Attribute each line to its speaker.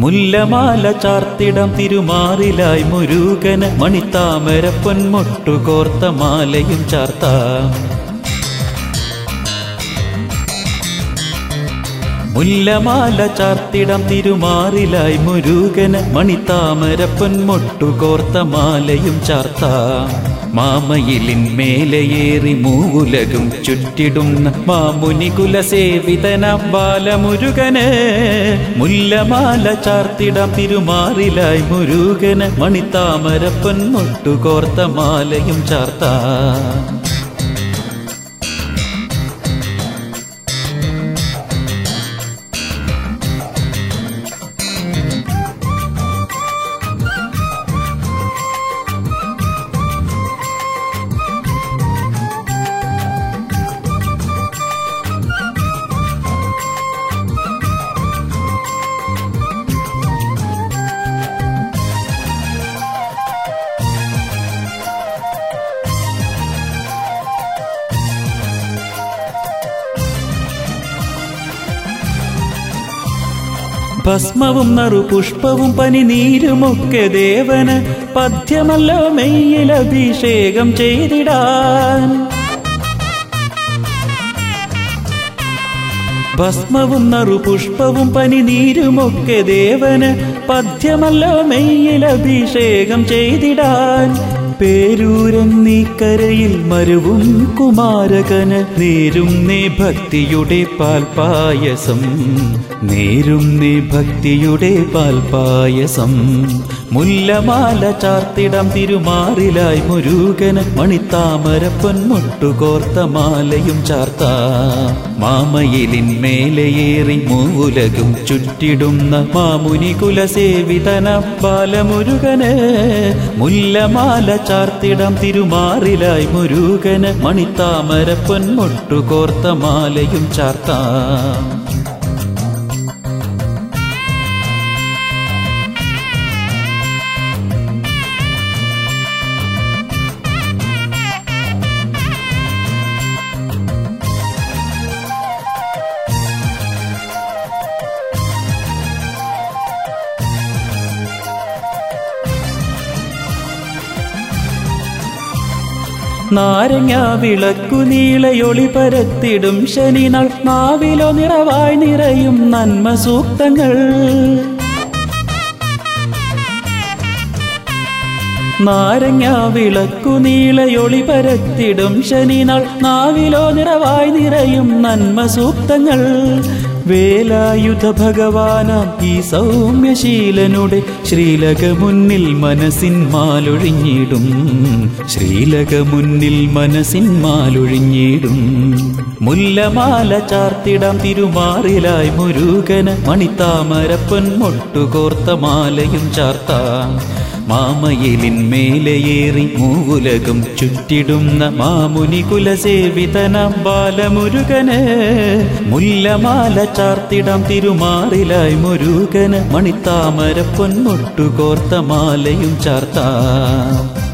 Speaker 1: മുല്ലമാല ചാർത്തിടം തിരുമാറിലായി മുരുകന് മണിത്താമര പൊന്മൊട്ടു കോർത്ത മാലയും ചാർത്താം മുല്ലമാല ചാർത്തിടം തിരുമാറിലായി മുരുകന് മണിത്താമര പൊന്മൊട്ടു കോർത്ത മാലയും ചാർത്താം മാമയിലിൻ മേലയേറി മൂവുലകും ചുറ്റിടുന്ന മാമുനി കുലസേവിതന ബാലമുരുകന് മുല്ലമാല ചാർത്തിടം തിരുമാറിലായി മുരുകന് മണിത്താമര പൊന്മൊട്ടു കോർത്ത മാലയും ചാർത്താം ഭസ്മവും നറുപുഷ്പവും പനിനീരുമൊക്കെ ദേവന് പദ്യമല്ലോ മെയ്യിൽ അഭിഷേകം ചെയ്തിടാൻ ഭസ്മവും നറുപുഷ്പവും പനിനീരുമൊക്കെ ദേവന് പദ്യമല്ലോ മെയ്യിൽ അഭിഷേകം ചെയ്തിടാൻ പേരൂരൻ നീക്കരയിൽ മരുവും കുമാരകന് നേരും നീ ഭക്തിയുടെ പാൽപായസം നേരും നീ ഭക്തിയുടെ പാൽപായസം മുല്ലമാല ചാർത്തിടം തിരുമാറിലായി മുരുകന് മണിത്താമര പൊന്മുട്ടു കോർത്ത മാലയും ചാർത്താ മാമയിലിൻ മേലയേറി മൂവുലകും ചുറ്റിടുന്ന മാമുനി കുലസേവിതന ബാലമുരുകന് മുല്ലമാല ചാർത്തിടം തിരുമാറിലായി മുരുകന് മണിത്താമര പൊന്മുട്ടു കോർത്ത മാലയും ചാർത്താം നാരങ്ങ വിളക്കു നീളയൊളി പരത്തിടും ശനിനാൾ നാവിലോ നിറവായി നിറയും നന്മ സൂക്തങ്ങൾ നാരങ്ങ വിളക്കു നീളയൊളി പരത്തിടും ശനിനാൾ നാവിലോ നിറവായി നിറയും നന്മ സൂക്തങ്ങൾ വേലായുധ ഭഗവാനാം ഈ സൗമ്യശീലനുടെ ശ്രീലക മുന്നിൽ മനസ്സിൻ മാലൊഴിഞ്ഞിടും ശ്രീലക മുന്നിൽ മനസ്സിൻ മാലൊഴിഞ്ഞിടും മുല്ലമാല ചാർത്തിടം തിരുമാറിലായി മുരുകന് മണിത്താമരപ്പൻ മൊട്ടുകോർത്ത മാലയും ചാർത്താം മാമയിലിൻ മേലയേറി മൂവുലകും ചുറ്റിടുന്ന മാമുനി കുലസേവിതന ബാലമുരുകന് മുല്ലമാല ചാർത്തിടം തിരുമാറിലായി മുരുകന് മണിത്താമര പൊന്മുട്ടു കോർത്ത മാലയും ചാർത്താം